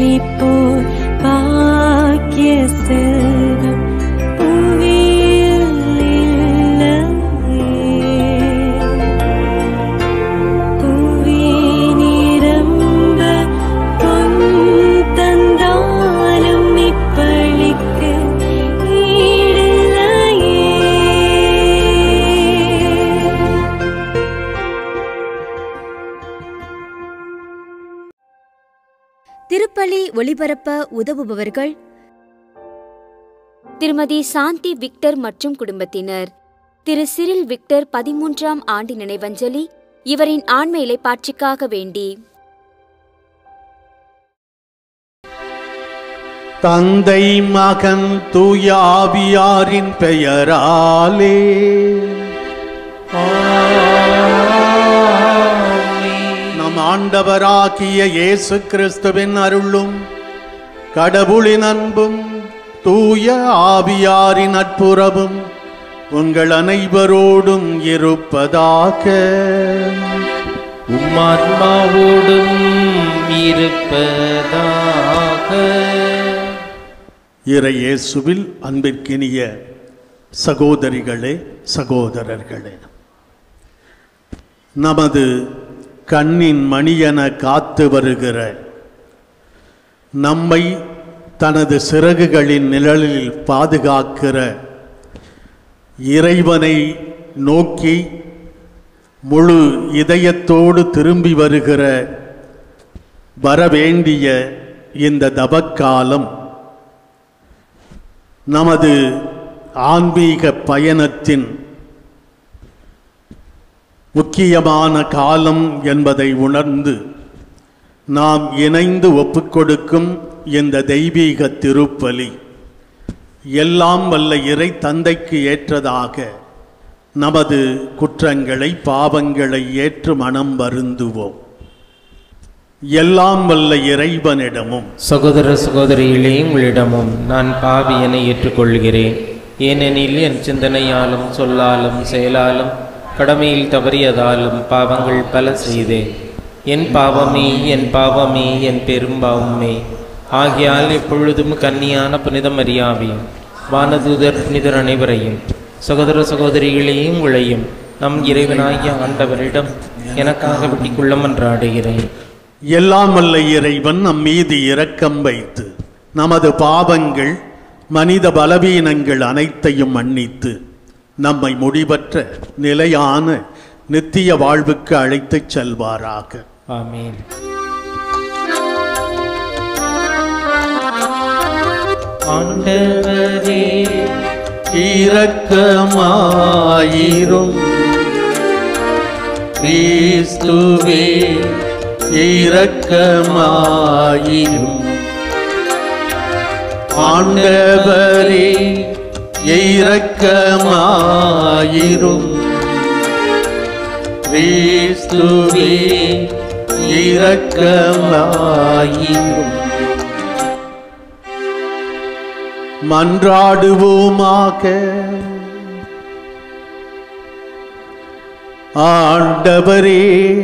போல் பாக்கிய செல்வம் புவியில் இல்லையே. புவி நிரம்ப பொன் தந்தாலும் இப்பளிக்கு ஈடில்லையே திருப்பலி ஒளிபரப்ப உதவுபவர்கள் திருமதி சாந்தி விக்டர் மற்றும் குடும்பத்தினர் திரு சிரில் விக்டர் பதிமூன்றாம் ஆண்டு நினைவஞ்சலி இவரின் ஆன்ம இலைப்பாட்சிக்காக வேண்டி தந்தை மகன் தூய ஆவியாரின் பெயராலே நம் ஆண்டவராகிய இயேசு கிறிஸ்துவின் அருளும் கடவுளின் அன்பும் தூய ஆவியாரின் நட்புறவும் உங்கள் அனைவரோடும் இருப்பதாக உம்மாத்மாவோடும் இருப்பதாக இறை இயேசுவில் அன்பிற்கினிய சகோதரிகளே சகோதரர்களே நமது கண்ணின் மணியென காத்து வருகிற நம்மை தனது சிறகுகளின் நிழலில் பாதுகாக்கிற இறைவனை நோக்கி முழு இதயத்தோடு திரும்பி வருகிற வரவேண்டிய இந்த தபக்காலம் நமது ஆன்மீக பயணத்தின் முக்கியமான காலம் என்பதை உணர்ந்து நாம் இணைந்து ஒப்புக்கொடுக்கும் இந்த தெய்வீக திருப்பலி எல்லாம் வல்ல இறை தந்தைக்கு ஏற்றதாக நமது குற்றங்களை பாவங்களை ஏற்று மனம் வருந்துவோம் எல்லாம் வல்ல இறைவனிடமும் சகோதர சகோதரிகளே உங்களிடமும் நான் பாவியனை ஏற்றுக்கொள்கிறேன் ஏனெனில் என் சிந்தனையாலும் சொல்லாலும் செயலாலும் கடமையில் தவறியதாலும் பாவங்கள் பல செய்தேன் என் பாவமே என் பாவமே என் பெரும் பாவமே ஆகையால் எப்பொழுதும் கன்னியான புனித மரியாவையும் வானதூதர் புனிதர் அனைவரையும் சகோதர சகோதரிகளையும் உங்களையும் நம் இறைவனாகிய ஆண்டவரிடம் எனக்காக விட்டிக்கொள்ள மன்றாடுகிறேன் எல்லாம் வல்ல இறைவன் நம் மீது இரக்கம் வைத்து நமது பாவங்கள் மனித பலவீனங்கள் அனைத்தையும் மன்னித்து நம்மை முடிவற்ற நிலையான நித்திய வாழ்வுக்கு அழைத்துச் செல்வாராக ஆமென் ஆண்டவரே இரக்கமாயிரும் கிறிஸ்துவே இரக்கமாயிரும் ஆண்டவரே இரக்கமாயிரும் கிறிஸ்துவே இரக்கமாயிரும் மன்றாடுவோமாக ஆண்டவரே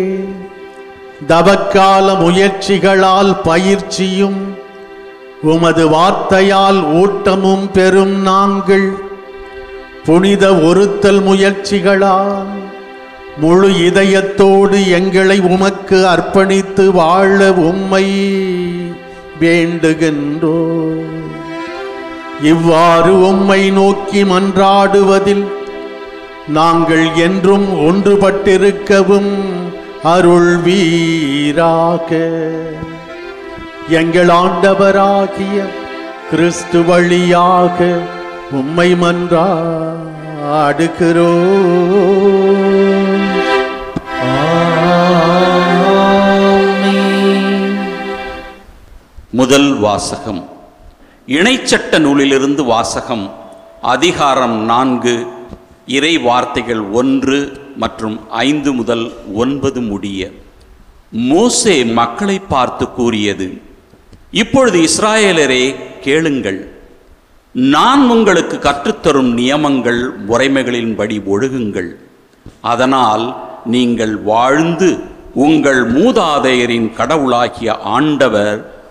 தவக்கால முயற்சிகளால் பயிற்சியும் உமது வார்த்தையால் ஊட்டமும் பெறும் நாங்கள் புனித ஒருத்தல் முயற்சிகளால் முழு இதயத்தோடு எங்களை உமக்கு அர்ப்பணித்து வாழ உம்மை வேண்டுகின்றோம் இவ்வாறு உம்மை நோக்கி மன்றாடுவதில் நாங்கள் என்றும் ஒன்றுபட்டிருக்கவும் அருள் வீராக எங்கள் ஆண்டவராகிய கிறிஸ்து வழியாக உம்மை மன்றாடுகிறோம் முதல் வாசகம் இணைச்சட்ட நூலிலிருந்து வாசகம் அதிகாரம் நான்கு இறை வார்த்தைகள் ஒன்று மற்றும் ஐந்து முதல் ஒன்பது முடிய மோசே மக்களை பார்த்து கூறியது இப்பொழுது இஸ்ராயலரே கேளுங்கள் நான் உங்களுக்கு கற்றுத்தரும் நியமங்கள் முறைமைகளின்படி ஒழுகுங்கள் அதனால் நீங்கள் வாழ்ந்து உங்கள் மூதாதையரின் கடவுளாகிய ஆண்டவர்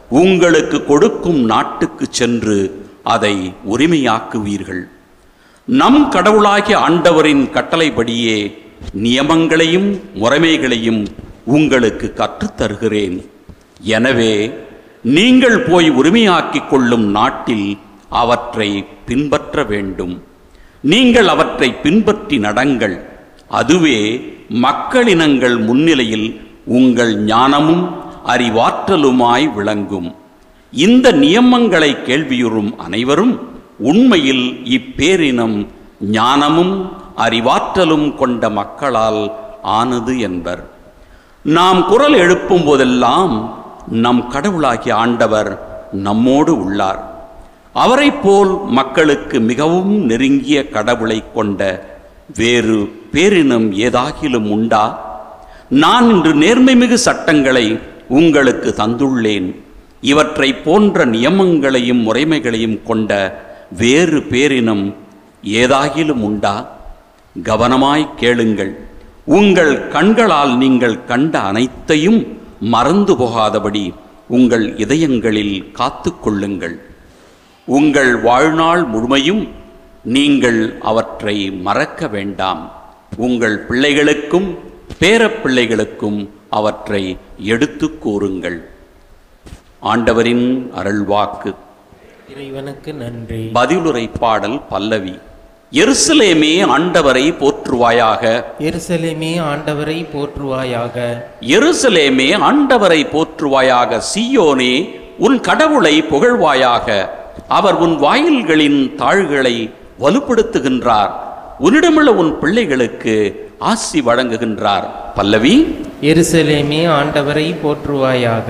உங்களுக்கு கொடுக்கும் நாட்டுக்கு சென்று அதை உரிமையாக்குவீர்கள் நம் கடவுளாகிய ஆண்டவரின் கட்டளைப்படியே நியமங்களையும் முறைமைகளையும் உங்களுக்கு கற்றுத் தருகிறேன் எனவே நீங்கள் போய் உரிமையாக்கிக் கொள்ளும் நாட்டில் அவற்றை பின்பற்ற வேண்டும் நீங்கள் அவற்றை பின்பற்றி நடங்கள் அதுவே மக்களினங்கள் முன்னிலையில் உங்கள் ஞானமும் அறிவாற்றலுமாய் விளங்கும் இந்த நியமங்களை கேள்வியுறும் அனைவரும் உண்மையில் இப்பேரினம் ஞானமும் அறிவாற்றலும் கொண்ட மக்களால் ஆனது என்பர் நாம் குரல் எழுப்பும் போதெல்லாம் நம் கடவுளாகிய ஆண்டவர் நம்மோடு உள்ளார் அவரைப் போல் மக்களுக்கு மிகவும் நெருங்கிய கடவுளை கொண்ட வேறு பேரினம் ஏதாகிலும் உண்டா நான் இன்று நேர்மைமிகு சட்டங்களை உங்களுக்கு தந்துள்ளேன் இவற்றை போன்ற நியமங்களையும் முறைமைகளையும் கொண்ட வேறு பேரினம் ஏதாகிலும் உண்டா கவனமாய் கேளுங்கள் உங்கள் கண்களால் நீங்கள் கண்ட அனைத்தையும் மறந்து போகாதபடி உங்கள் இதயங்களில் காத்துக் கொள்ளுங்கள் உங்கள் வாழ்நாள் முழுமையும் நீங்கள் அவற்றை மறக்க வேண்டாம் உங்கள் பிள்ளைகளுக்கும் பேரப்பிள்ளைகளுக்கும் அவற்றை எடுத்துக் கூறுங்கள் ஆண்டவரின் அருள்வாக்கு இறைவனுக்கு நன்றி பதிலுரை பாடல் பல்லவி எருசலேமே ஆண்டவரை போற்றுவாயாக எருசலேமே ஆண்டவரை போற்றுவாயாக எருசலேமே ஆண்டவரை போற்றுவாயாக சீயோனே உன் கடவுளை புகழ்வாயாக அவர் உன் வாயில்களின் தாள்களை வலுப்படுத்துகின்றார் உன்னிடமுள்ள உன் பிள்ளைகளுக்கு ஆசி வழங்குகின்றார் பல்லவி எருசலேமே ஆண்டவரை போற்றுவாயாக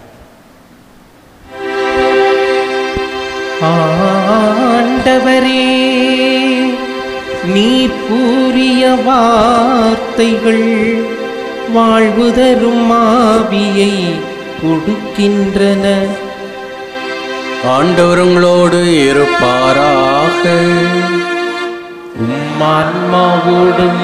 ஆண்டவரே நீ கூறிய வார்த்தைகள் வாழ்வு தரும் ஆவியை கொடுக்கின்றன ஆண்டவருங்களோடு இருப்பாராக உம்மான்மாவோடும்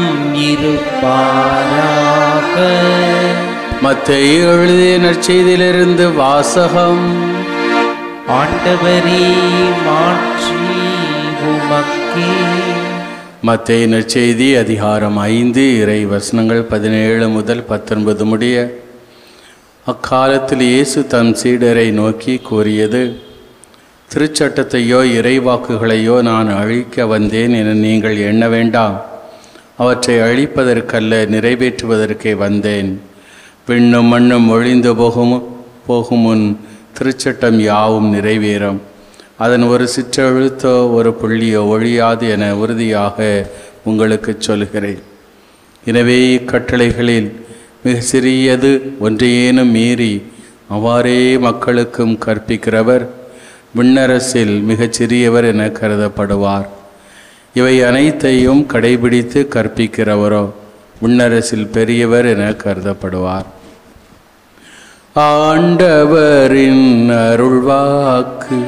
இருப்பாராக மத்திய எழுதிய நற்செய்தியிலிருந்து வாசகம் ஆண்டவரே மாற்றி உமக்கே மத்திய நற்செய்தி அதிகாரம் ஐந்து இறை வசனங்கள் பதினேழு முதல் பத்தொன்பது முடிய அக்காலத்தில் இயேசு தம் சீடரை நோக்கி கூறியது திருச்சட்டத்தையோ இறைவாக்குகளையோ நான் அழிக்க வந்தேன் என நீங்கள் எண்ண வேண்டாம் அவற்றை அழிப்பதற்கல்ல நிறைவேற்றுவதற்கே வந்தேன் விண்ணும் மண்ணும் ஒழிந்து போகும் போகும் முன் திருச்சட்டம் யாவும் நிறைவேறும் அதன் ஒரு சிற்றெழுத்தோ ஒரு புள்ளியோ ஒழியாது என உறுதியாக உங்களுக்கு சொல்கிறேன் எனவே இக்கட்டளைகளில் மிக சிறியது ஒன்றையேனும் மீறி அவ்வாறே மக்களுக்கும் கற்பிக்கிறவர் விண்ணரசில் மிகச் சிறியவர் என கருதப்படுவார் இவை அனைத்தையும் கடைபிடித்து கற்பிக்கிறவரோ விண்ணரசில் பெரியவர் என கருதப்படுவார் ஆண்டவரின் அருள்வாக்கு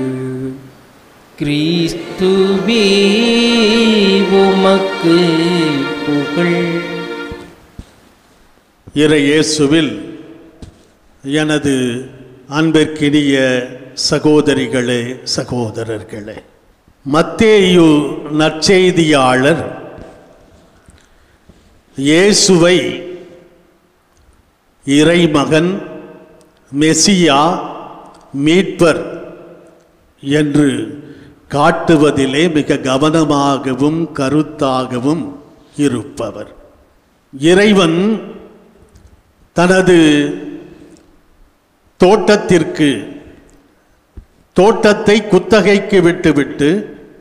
கிறிஸ்துவே உமக்கு புகழ் இறையேசுவில் எனது அன்பிற்கினிய சகோதரிகளே சகோதரர்களே மத்தேயு நற்செய்தியாளர் இயேசுவை இறைமகன் மெசியா மீட்பர் என்று காட்டுவதிலே மிக கவனமாகவும் கருத்தாகவும் இருப்பவர் இறைவன் தனது தோட்டத்திற்கு தோட்டத்தை குத்தகைக்கு விட்டுவிட்டு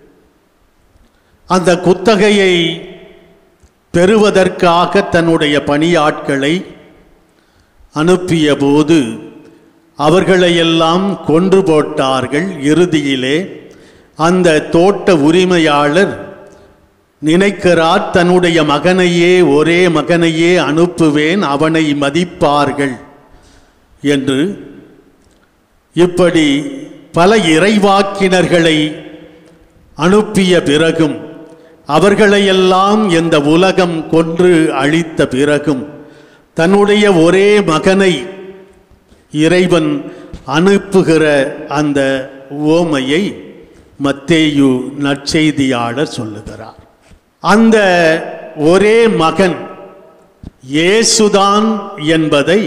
அந்த குத்தகையை பெறுவதற்காக தன்னுடைய பணியாட்களை அனுப்பிய போது அவர்களையெல்லாம் கொன்று போட்டார்கள் இறுதியிலே அந்த தோட்ட உரிமையாளர் நினைக்கிறார் தன்னுடைய மகனையே ஒரே மகனையே அனுப்புவேன் அவனை மதிப்பார்கள் என்று இப்படி பல இறைவாக்கினர்களை அனுப்பிய பிறகும் அவர்களையெல்லாம் இந்த உலகம் கொன்று அழித்த பிறகும் தன்னுடைய ஒரே மகனை இறைவன் அனுப்புகிற அந்த ஓமையை மத்தேயு நற்செய்தியாளர் சொல்லுகிறார் அந்த ஒரே மகன் இயேசுதான் என்பதை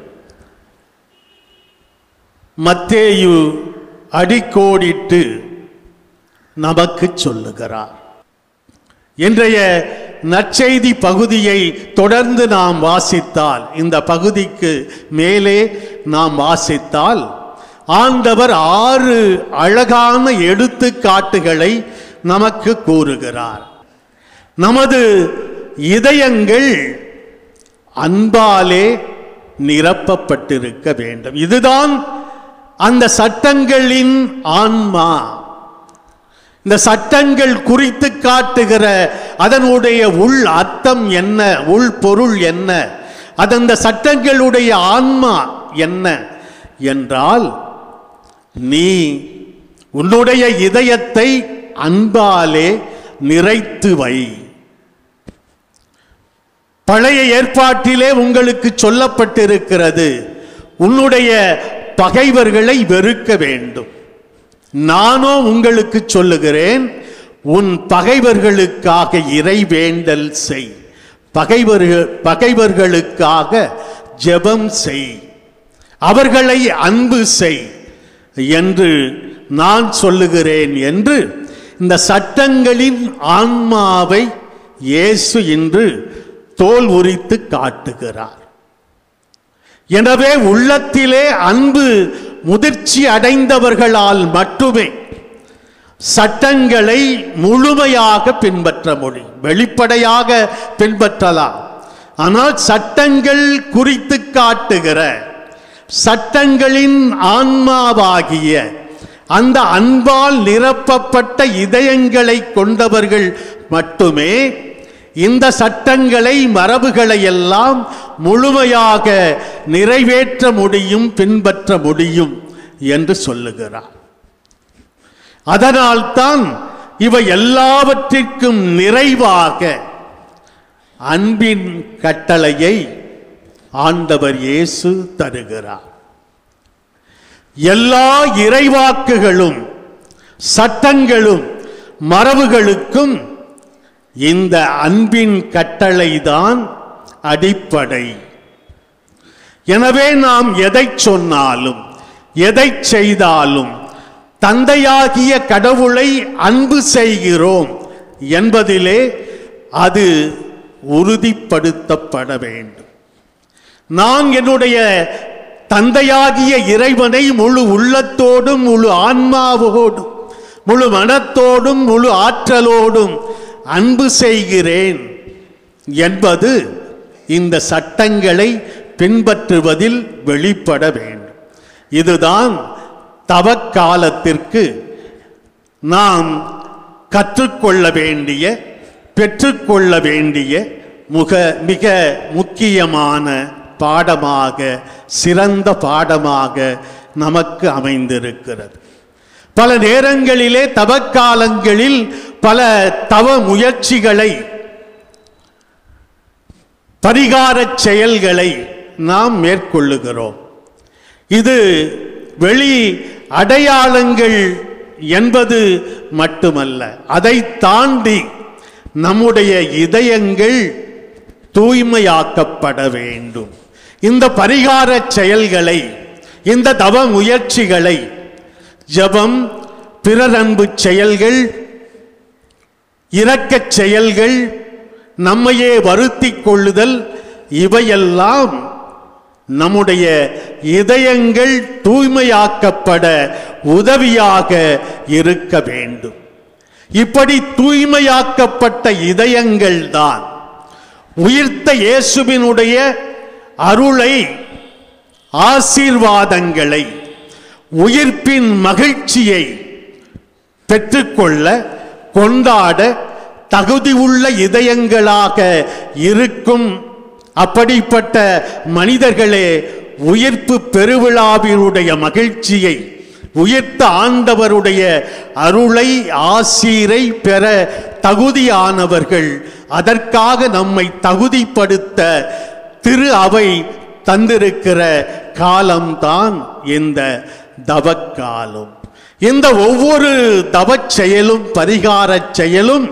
மத்தேயு அடிக்கோடிட்டு நமக்கு சொல்லுகிறார் இன்றைய நற்செய்தி பகுதியை தொடர்ந்து நாம் வாசித்தால் இந்த பகுதிக்கு மேலே நாம் வாசித்தால் ஆண்டவர் ஆறு அழகான எடுத்துக்காட்டுகளை நமக்கு கூறுகிறார் நமது இதயங்கள் அன்பாலே நிரப்பப்பட்டிருக்க வேண்டும் இதுதான் அந்த சட்டங்களின் ஆன்மா இந்த சட்டங்கள் குறித்து காட்டுகிற அதனுடைய உள் அர்த்தம் என்ன உள் பொருள் என்ன அது அந்த சட்டங்களுடைய ஆன்மா என்ன என்றால் நீ உன்னுடைய இதயத்தை அன்பாலே நிறைத்து வை பழைய ஏற்பாட்டிலே உங்களுக்கு சொல்லப்பட்டிருக்கிறது உன்னுடைய பகைவர்களை வெறுக்க வேண்டும் நானோ உங்களுக்கு சொல்லுகிறேன் உன் பகைவர்களுக்காக இறை வேண்டல் செய் பகைவர்கள் பகைவர்களுக்காக ஜெபம் செய் அவர்களை அன்பு செய் என்று நான் சொல்லுகிறேன் என்று இந்த சட்டங்களின் ஆன்மாவை இயேசு இன்று தோல் உரித்து காட்டுகிறார் எனவே உள்ளத்திலே அன்பு முதிர்ச்சி அடைந்தவர்களால் மட்டுமே சட்டங்களை முழுமையாக பின்பற்ற முடியும் வெளிப்படையாக பின்பற்றலாம் ஆனால் சட்டங்கள் குறித்து காட்டுகிற சட்டங்களின் ஆன்மாவாகிய அந்த அன்பால் நிரப்பப்பட்ட இதயங்களை கொண்டவர்கள் மட்டுமே இந்த சட்டங்களை மரபுகளை எல்லாம் முழுமையாக நிறைவேற்ற முடியும் பின்பற்ற முடியும் என்று சொல்லுகிறார் அதனால்தான் இவை எல்லாவற்றிற்கும் நிறைவாக அன்பின் கட்டளையை ஆண்டவர் இயேசு தருகிறார் எல்லா இறைவாக்குகளும் சட்டங்களும் மரபுகளுக்கும் இந்த அன்பின் கட்டளைதான் அடிப்படை எனவே நாம் எதை சொன்னாலும் எதை செய்தாலும் தந்தையாகிய கடவுளை அன்பு செய்கிறோம் என்பதிலே அது உறுதிப்படுத்தப்பட வேண்டும் நான் என்னுடைய தந்தையாகிய இறைவனை முழு உள்ளத்தோடும் முழு ஆன்மாவோடும் முழு மனத்தோடும் முழு ஆற்றலோடும் அன்பு செய்கிறேன் என்பது இந்த சட்டங்களை பின்பற்றுவதில் வெளிப்பட வேண்டும் இதுதான் தவக்காலத்திற்கு நாம் கற்றுக்கொள்ள வேண்டிய பெற்றுக்கொள்ள வேண்டிய முக மிக முக்கியமான பாடமாக சிறந்த பாடமாக நமக்கு அமைந்திருக்கிறது பல நேரங்களிலே தவக்காலங்களில் பல தவ முயற்சிகளை பரிகாரச் செயல்களை நாம் மேற்கொள்ளுகிறோம் இது வெளி அடையாளங்கள் என்பது மட்டுமல்ல அதை தாண்டி நம்முடைய இதயங்கள் தூய்மையாக்கப்பட வேண்டும் இந்த பரிகார செயல்களை இந்த தவ முயற்சிகளை ஜபம் பிறரன்பு செயல்கள் இரக்கச் செயல்கள் நம்மையே வருத்திக் கொள்ளுதல் இவையெல்லாம் நம்முடைய இதயங்கள் தூய்மையாக்கப்பட உதவியாக இருக்க வேண்டும் இப்படி தூய்மையாக்கப்பட்ட இதயங்கள் தான் உயிர்த்த இயேசுவினுடைய அருளை ஆசீர்வாதங்களை உயிர்ப்பின் மகிழ்ச்சியை பெற்றுக்கொள்ள கொண்டாட தகுதி உள்ள இதயங்களாக இருக்கும் அப்படிப்பட்ட மனிதர்களே உயிர்ப்பு பெருவிழாவினுடைய மகிழ்ச்சியை உயிர்த்த ஆண்டவருடைய அருளை ஆசீரை பெற தகுதியானவர்கள் அதற்காக நம்மை தகுதிப்படுத்த திரு அவை தந்திருக்கிற காலம்தான் இந்த தவக்காலம் இந்த ஒவ்வொரு தவச் செயலும் பரிகாரச் செயலும்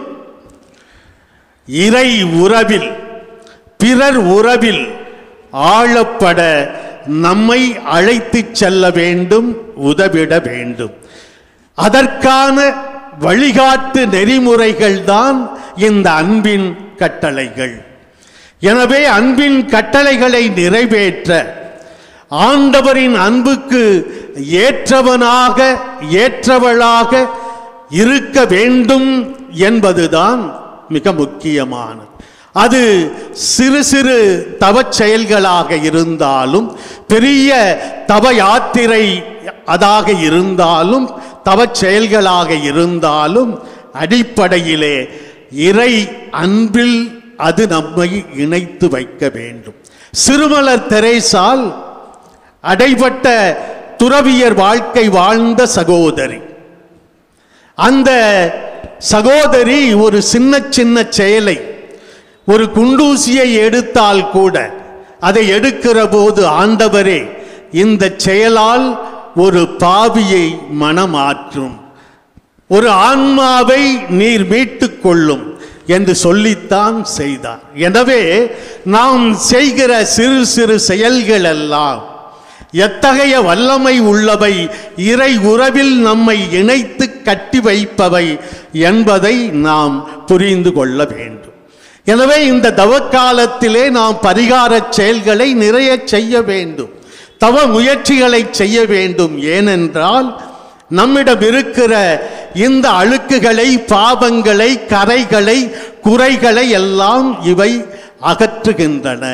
இறை உறவில் பிறர் உறவில் ஆழப்பட நம்மை அழைத்துச் செல்ல வேண்டும் உதவிட வேண்டும் அதற்கான வழிகாட்டு நெறிமுறைகள் தான் இந்த அன்பின் கட்டளைகள் எனவே அன்பின் கட்டளைகளை நிறைவேற்ற ஆண்டவரின் அன்புக்கு ஏற்றவனாக ஏற்றவளாக இருக்க வேண்டும் என்பதுதான் மிக முக்கியமானது அது சிறு சிறு தவச் செயல்களாக இருந்தாலும் பெரிய தவ யாத்திரை அதாக இருந்தாலும் தவச் செயல்களாக இருந்தாலும் அடிப்படையிலே இறை அன்பில் அது நம்மை இணைத்து வைக்க வேண்டும் சிறுமலர் தெரேசால் அடைபட்ட துறவியர் வாழ்க்கை வாழ்ந்த சகோதரி அந்த சகோதரி ஒரு சின்ன சின்ன செயலை ஒரு குண்டூசியை எடுத்தால் கூட அதை எடுக்கிற போது ஆண்டவரே இந்த செயலால் ஒரு பாவியை மனமாற்றும் ஒரு ஆன்மாவை நீர் மீட்டுக் கொள்ளும் என்று சொல்லித்தான் செய்தார் எனவே நாம் செய்கிற சிறு சிறு செயல்கள் எல்லாம் எத்தகைய வல்லமை உள்ளவை இறை உறவில் நம்மை இணைத்து கட்டி வைப்பவை என்பதை நாம் புரிந்து கொள்ள வேண்டும் எனவே இந்த தவக்காலத்திலே நாம் பரிகாரச் செயல்களை நிறைய செய்ய வேண்டும் தவ முயற்சிகளை செய்ய வேண்டும் ஏனென்றால் நம்மிடம் இருக்கிற இந்த அழுக்குகளை பாவங்களை கரைகளை குறைகளை எல்லாம் இவை அகற்றுகின்றன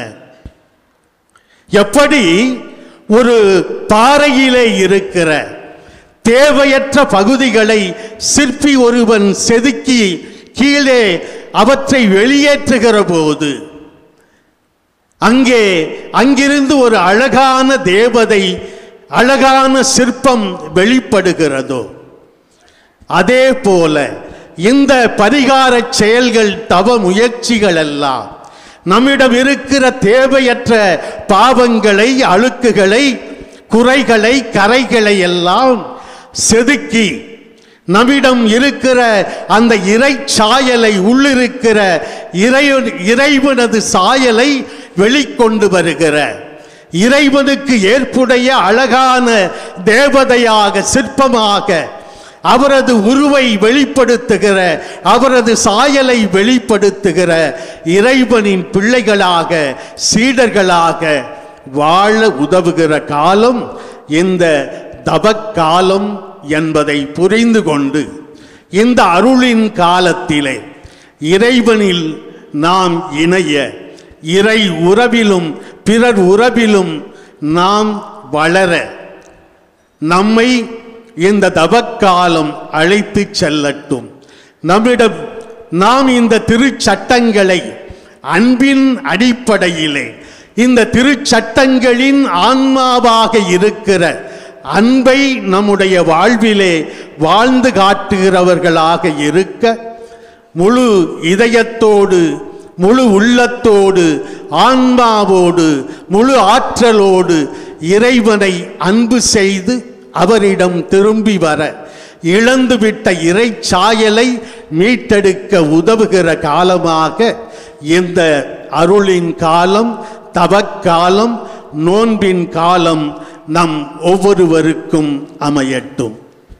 எப்படி ஒரு பாறையிலே இருக்கிற தேவையற்ற பகுதிகளை சிற்பி ஒருவன் செதுக்கி கீழே அவற்றை வெளியேற்றுகிற போது அங்கே அங்கிருந்து ஒரு அழகான தேவதை அழகான சிற்பம் வெளிப்படுகிறதோ அதே போல இந்த பரிகார செயல்கள் தவ முயற்சிகள் எல்லாம் நம்மிடம் இருக்கிற தேவையற்ற பாவங்களை அழுக்குகளை குறைகளை கரைகளை எல்லாம் செதுக்கி நம்மிடம் இருக்கிற அந்த இறை சாயலை உள்ளிருக்கிற இறை இறைவனது சாயலை வெளிக்கொண்டு வருகிற இறைவனுக்கு ஏற்புடைய அழகான தேவதையாக சிற்பமாக அவரது உருவை வெளிப்படுத்துகிற அவரது சாயலை வெளிப்படுத்துகிற இறைவனின் பிள்ளைகளாக சீடர்களாக வாழ உதவுகிற காலம் இந்த தவக்காலம் என்பதை புரிந்து கொண்டு இந்த அருளின் காலத்திலே இறைவனில் நாம் இணைய இறை உறவிலும் பிறர் உறவிலும் நாம் வளர நம்மை இந்த தவக்காலம் அழைத்து செல்லட்டும் நம்மிடம் நாம் இந்த திருச்சட்டங்களை அன்பின் அடிப்படையிலே இந்த திருச்சட்டங்களின் ஆன்மாவாக இருக்கிற அன்பை நம்முடைய வாழ்விலே வாழ்ந்து காட்டுகிறவர்களாக இருக்க முழு இதயத்தோடு முழு உள்ளத்தோடு ஆன்மாவோடு முழு ஆற்றலோடு இறைவனை அன்பு செய்து அவரிடம் திரும்பி வர இழந்துவிட்ட இறை சாயலை மீட்டெடுக்க உதவுகிற காலமாக இந்த அருளின் காலம் தவக்காலம் நோன்பின் காலம் நம் ஒவ்வொருவருக்கும் அமையட்டும்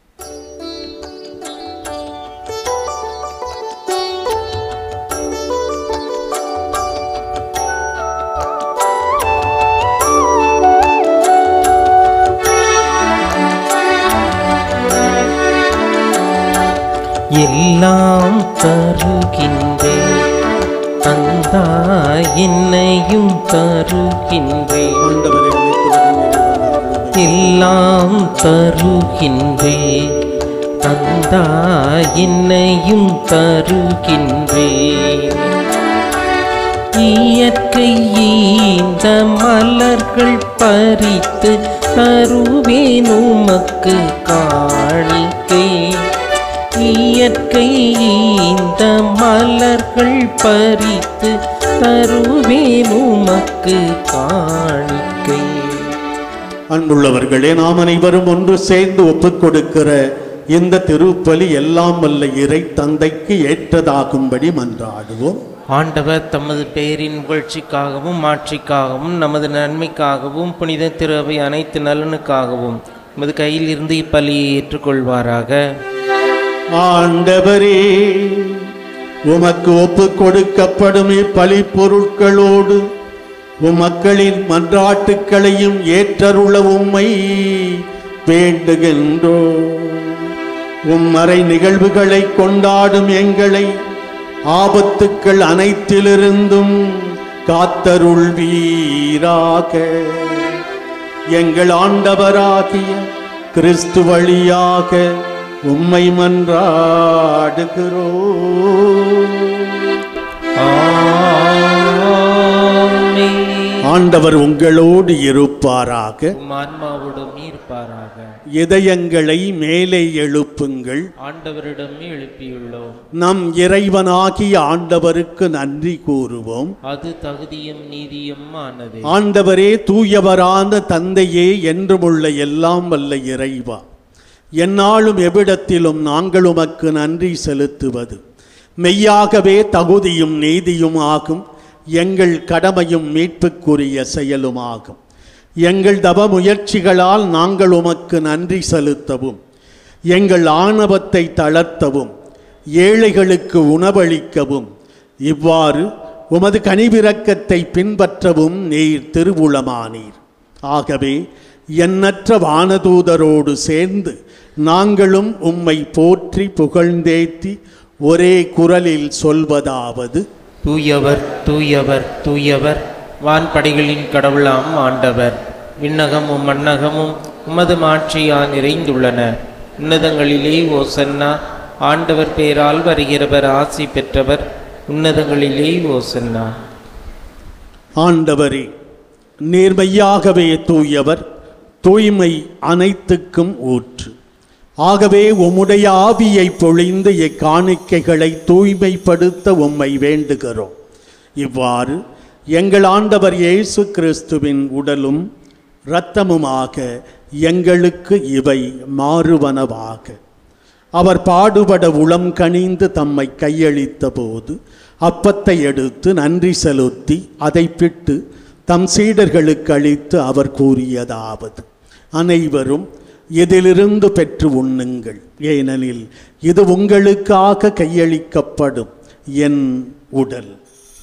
எல்லாம் தருகின்றேன் தந்தா என்னையும் தருகின்றேன் எல்லாம் தருகின்றேன் தந்தா என்னையும் தருகின்றேன் இயற்கை இந்த மலர்கள் பறித்து தருவேன் உமக்கு காணிக்கை இயற்கை இந்த மலர்கள் பறித்து தருவேன் உமக்கு காணிக்கை காணிக்கை அன்புள்ளவர்களே நாம் அனைவரும் ஒன்று சேர்ந்து ஒப்புக் கொடுக்கிற இந்த திருப்பலி எல்லாம் வல்ல இறை தந்தைக்கு ஏற்றதாகும்படி மன்றாடுவோம் ஆண்டவர் தமது பெயரின் புகழ்ச்சிக்காகவும் மாட்சிக்காகவும் நமது நன்மைக்காகவும் புனித திருவை அனைத்து நலனுக்காகவும் உமது கையில் இருந்து இப்பலியை ஏற்றுக்கொள்வாராக ஆண்டவரே உமக்கு ஒப்புக் கொடுக்கப்படும் இப்பலி பொருட்களோடு உம் மக்களின் மன்றாட்டுக்களையும் ஏற்றருள உம்மை வேண்டுகின்றோ உம் மறை நிகழ்வுகளை கொண்டாடும் எங்களை ஆபத்துக்கள் அனைத்திலிருந்தும் காத்தருள்வீராக எங்கள் ஆண்டவராகிய கிறிஸ்து வழியாக உம்மை மன்றாடுகிறோம் ஆமென். ஆண்டவர் உங்களோடு இருப்பாராக உம் ஆன்மாவோடும் இருப்பாராக இதயங்களை மேலே எழுப்புங்கள் ஆண்டவரிடம் எழுப்பியுள்ளோம் நம் இறைவனாகிய ஆண்டவருக்கு நன்றி கூறுவோம் அது தகுதியும் நீதியும் ஆனது ஆண்டவரே தூயவரான தந்தையே என்றுமுள்ள எல்லாம் வல்ல இறைவா எந்நாளும் எவ்விடத்திலும் நாங்கள் உமக்கு நன்றி செலுத்துவது மெய்யாகவே தகுதியும் நீதியும் ஆகும் எங்கள் கடமையும் மீட்புக்குரிய செயலுமாகும் எங்கள் தவ முயற்சிகளால் நாங்கள் உமக்கு நன்றி செலுத்தவும் எங்கள் ஆணவத்தை தளர்த்தவும் ஏழைகளுக்கு உணவளிக்கவும் இவ்வாறு உமது கனிவிரக்கத்தை பின்பற்றவும் நீர் திருவுளமானீர் ஆகவே எண்ணற்ற வானதூதரோடு சேர்ந்து நாங்களும் உம்மை போற்றி புகழ்ந்தேத்தி ஒரே குரலில் சொல்வதாவது தூயவர் தூயவர் தூயவர் வான்படைகளின் கடவுளாம் ஆண்டவர் விண்ணகமும் மண்ணகமும் உமது மாட்சியால் நிறைந்துள்ளன உன்னதங்களிலே ஓசன்னா ஆண்டவர் பேரால் வருகிறவர் ஆசி பெற்றவர் உன்னதங்களிலே ஓசன்னா ஆண்டவரே நேர்மையாகவே தூயவர் தூய்மை அனைத்துக்கும் ஊற்று ஆகவே உம்முடைய ஆவியை பொழிந்து இக்காணிக்கைகளை தூய்மைப்படுத்த உம்மை வேண்டுகிறோம் இவ்வாறு எங்கள் ஆண்டவர் இயேசு கிறிஸ்துவின் உடலும் இரத்தமுமாக எங்களுக்கு இவை மாறுவனவாக அவர் பாடுபட உளம் கனிந்து தம்மை கையளித்த போது அப்பத்தை எடுத்து நன்றி செலுத்தி அதை பிட்டு தம் சீடர்களுக்கு அளித்து அவர் கூறியதாவது அனைவரும் இதிலிருந்து பெற்று உண்ணுங்கள் ஏனெனில் இது உங்களுக்காக கையளிக்கப்படும் என் உடல்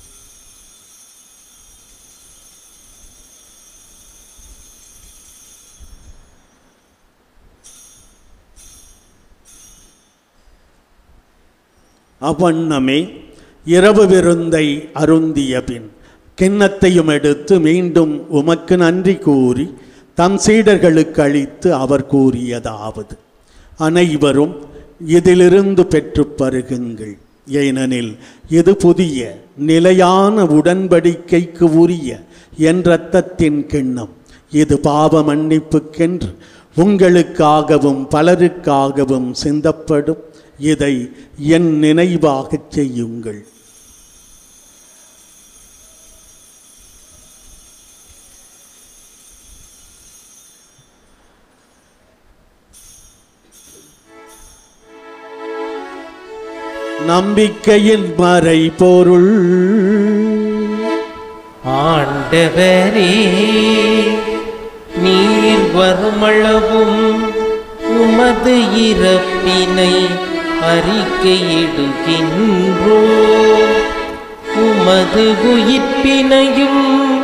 அவ்வண்ணமே இரவு விருந்தை அருந்திய பின் கிண்ணத்தையும் எடுத்து மீண்டும் உமக்கு நன்றி கூறி தம் சீடர்களுக்கு அளித்து அவர் கூறியதாவது அனைவரும் இதிலிருந்து பெற்று பருகுங்கள் ஏனெனில் இது புதிய நிலையான உடன்படிக்கைக்கு உரிய என் இரத்தத்தின் கிண்ணம் இது பாவ மன்னிப்புக்கென்று உங்களுக்காகவும் பலருக்காகவும் சிந்தப்படும் இதை என் நினைவாகச் செய்யுங்கள் நம்பிக்கையின் மறை பொருள் ஆண்டவரே நீர் வருமளவும் உமது இறப்பினை அறிக்கையிடுகின்றோ உமது உயிர்ப்பினையும்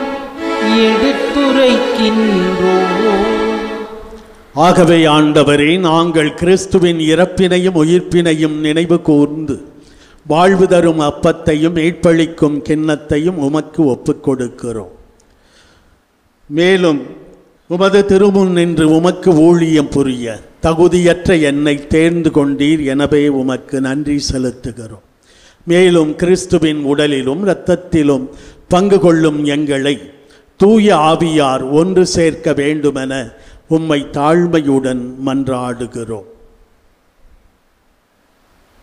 எடுத்துரைக்கின்றோ ஆகவே ஆண்டவரே நாங்கள் கிறிஸ்துவின் இறப்பினையும் உயிர்ப்பினையும் நினைவு கூர்ந்து வாழ்வு தரும் அப்பத்தையும் மீட்பளிக்கும் கிண்ணத்தையும் உமக்கு ஒப்புக் கொடுக்கிறோம் மேலும் உமது திருமுன் நின்று உமக்கு ஊழியம் புரிய தகுதியற்ற என்னை தேர்ந்து கொண்டீர் எனவே உமக்கு நன்றி செலுத்துகிறோம் மேலும் கிறிஸ்துவின் உடலிலும் இரத்தத்திலும் பங்கு கொள்ளும் எங்களை தூய ஆவியார் ஒன்று சேர்க்க வேண்டுமென உம்மை தாழ்மையுடன் மன்றாடுகிறோம்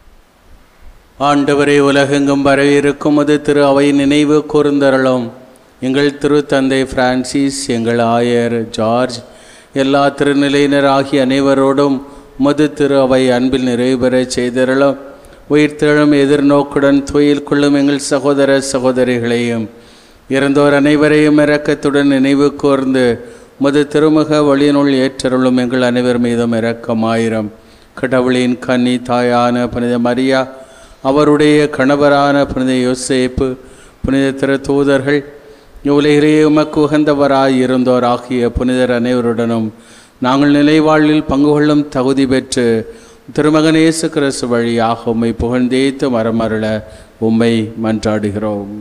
ஆண்டவரே உலகெங்கும் பரவியிருக்கும் அது திரு அவை நினைவு கூர்ந்தருளும் எங்கள் திருத்தந்தை பிரான்சிஸ் எங்கள் ஆயர் ஜார்ஜ் எல்லா திருநிலையினர் ஆகிய அனைவரோடும் மது திரு அவை அன்பில் நிறைவு பெறச் செய்திருளும் உயிர்த்தெழும் எதிர்நோக்குடன் துயில் கொள்ளும் எங்கள் சகோதர சகோதரிகளையும் இறந்தோர் அனைவரையும் இரக்கத்துடன் நினைவு கூர்ந்து மது திருமுக வழியினுள் ஏற்றருளும் எங்கள் அனைவர் மீதும் இரக்கமாயிரம் கடவுளின் கன்னி தாயான புனித மரியா அவருடைய கணவரான புனித யோசேப்பு புனித திரு தூதர்கள் உலகிலே உமக்கு உகந்தவராய் இருந்தோர் ஆகிய புனிதர் அனைவருடனும் நாங்கள் நிலைவாழ்வில் பங்கு கொள்ளும் தகுதி பெற்று திருமகன் இயேசு கிறிஸ்து வழியாக உம்மை புகழ்ந்தேத்து மரமருள உம்மை மன்றாடுகிறோம்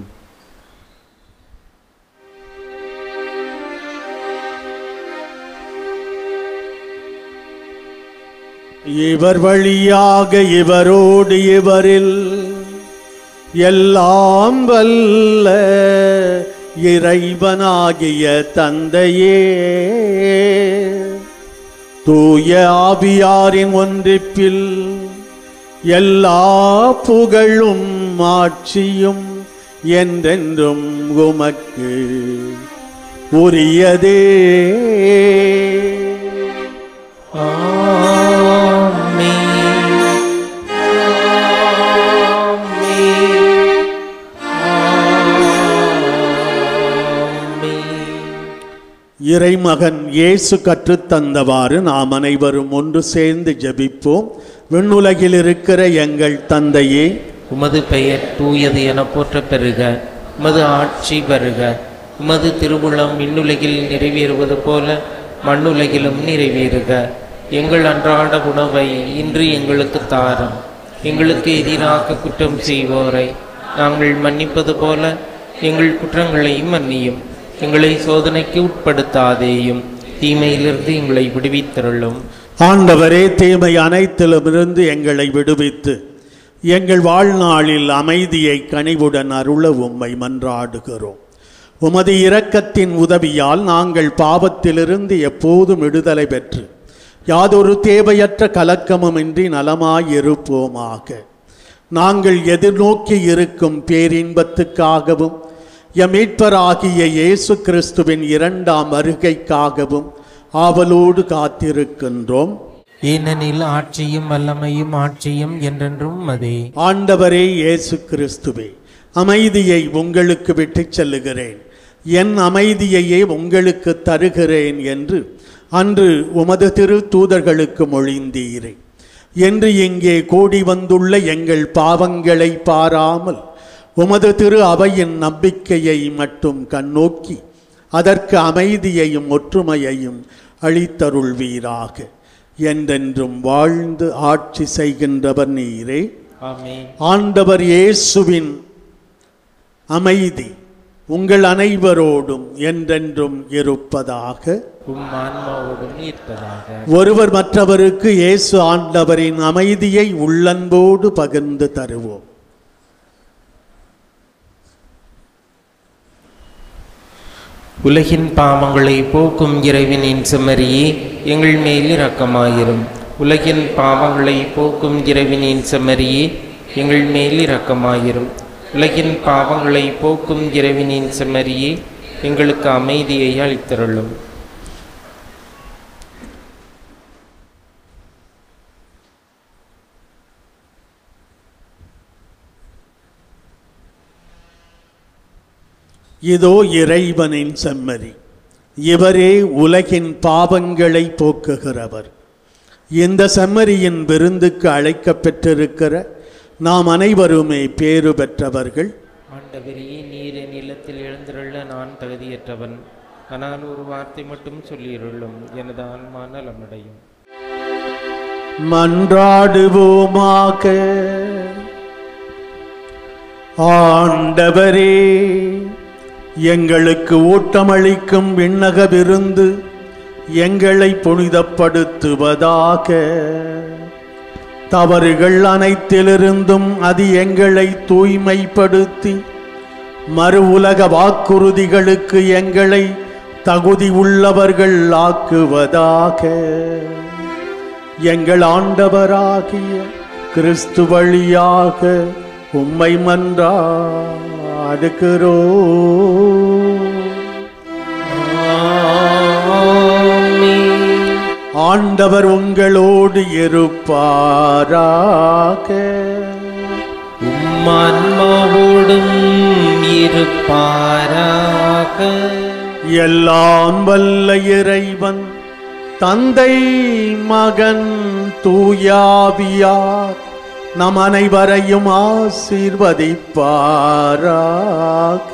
இவர் வழியாக இவரோடு இவரில் எல்லாம் வல்ல இறைவனாகிய தந்தையே தூய ஆவியாரின் ஒன்றிப்பில் எல்லா புகழும் ஆட்சியும் என்றென்றும் உமக்கு உரியதே இறைமகன் இயேசு கற்றுத்தந்தவாறு நாம் அனைவரும் ஒன்று சேர்ந்து ஜெபிப்போம் விண்ணுலகில் இருக்கிற எங்கள் தந்தையே உமது பெயர் தூயது என போற்றப் பெறுக உமது ஆட்சி வருக உமது திருவுளம் விண்ணுலகில் நிறைவேறுவது போல மண்ணுலகிலும் நிறைவேறுக எங்கள் அன்றாட உணவை இன்று எங்களுக்கு தாரும் எங்களுக்கு எதிராக குற்றம் செய்வோரை நாங்கள் மன்னிப்பது போல எங்கள் குற்றங்களையும் மன்னியும் எங்களை சோதனைக்கு உட்படுத்தாதேயும் தீமையிலிருந்து எங்களை விடுவித்தருளும் ஆண்டவரே தீமை அனைத்திலுமிருந்து எங்களை விடுவித்து எங்கள் வாழ்நாளில் அமைதியை கனிவுடன் அருள உம்மை மன்றாடுகிறோம் உமது இரக்கத்தின் உதவியால் நாங்கள் பாவத்திலிருந்து எப்போதும் விடுதலை பெற்று யாதொரு தேவையற்ற கலக்கமுமின்றி நலமாயிருப்போமாக நாங்கள் எதிர்நோக்கி இருக்கும் பேரின்பத்துக்காகவும் எம் மீட்பராகிய இயேசு கிறிஸ்துவின் இரண்டாம் வருகைக்காகவும் ஆவலோடு காத்திருக்கின்றோம் ஏனெனில் ஆட்சியும் வல்லமையும் ஆட்சியும் என்றென்றும் அதே ஆண்டவரே இயேசு கிறிஸ்துவே அமைதியை உங்களுக்கு விட்டுச் செல்லுகிறேன் என் அமைதியையே உங்களுக்கு தருகிறேன் என்று அன்று உமது திரு தூதர்களுக்கு மொழிந்தீரே என்று இங்கே கூடி வந்துள்ள எங்கள் பாவங்களை பாராமல் உமது திரு அவையின் நம்பிக்கையை மட்டும் கண்ணோக்கி அதற்கு அமைதியையும் ஒற்றுமையையும் அளித்தருள்வீராக என்றென்றும் வாழ்ந்து ஆட்சி செய்கின்றவர் நீரே ஆமென் ஆண்டவர் இயேசுவின் அமைதி உங்கள் அனைவரோடும் என்றென்றும் இருப்பதாக உம் ஆன்மாவோடும் இருப்பதாக ஒருவர் மற்றவருக்கு இயேசு ஆண்டவரின் அமைதியை உள்ளன்போடு பகிர்ந்து தருவோம் உலகின் பாவங்களை போக்கும் இறைவனின் செம்மறியே எங்கள் மேல் இரக்கமாயிரும் உலகின் பாவங்களை போக்கும் இறைவனின் செம்மறியே எங்கள் மேல் இரக்கமாயிரும் உலகின் பாவங்களை போக்கும் இறைவனின் செம்மறியே எங்களுக்கு அமைதியை அளித்தருளும் இதோ இறைவனின் செம்மறி இவரே உலகின் பாவங்களை போக்குகிறவர் இந்த செம்மறியின் விருந்துக்கு அழைக்கப் பெற்றிருக்கிற நாம் அனைவருமே பேறு பெற்றவர்கள் ஆண்டவரே நீர் என் இல்லத்தில் எழுந்திருள்ள நான் தகுதியற்றவன் ஆனால் ஒரு வார்த்தை மட்டும் சொல்லியிருளும் எனது ஆன்மா நலமடையும் மன்றாடுவோமாக ஆண்டவரே எங்களுக்கு ஊட்டமளிக்கும் விண்ணக விருந்து எங்களை புனிதப்படுத்துவதாக தவறுகள் அனைத்திலிருந்தும் அது எங்களை தூய்மைப்படுத்தி மறு உலக வாக்குறுதிகளுக்கு எங்களை தகுதி உள்ளவர்கள் ஆக்குவதாக எங்கள் ஆண்டவராகிய கிறிஸ்து வழியாக உம்மை மன்றாடுகிறோம் ஆண்டவர் உங்களோடு இருப்பாராக உம்மான்மாவோடும் இருப்பாராக எல்லாம் வல்ல இறைவன் தந்தை மகன் தூயாவியார் நம் அனைவரையும் ஆசீர்வதிப்பாராக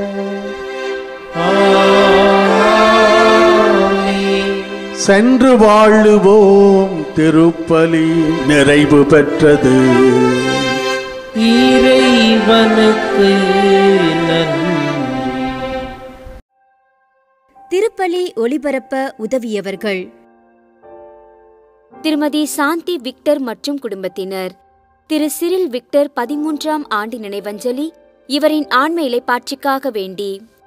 சென்று வாழுவோம் திருப்பலி நிறைவு பெற்றது இறைவனுக்கு நன்றி திருப்பலி ஒளிபரப்ப உதவியவர்கள் திருமதி சாந்தி விக்டர் மற்றும் குடும்பத்தினர் திரு சிரில் விக்டர் பதிமூன்றாம் ஆண்டு நினைவஞ்சலி இவரின் ஆண்மை இலைப்பாட்சிக்காக வேண்டி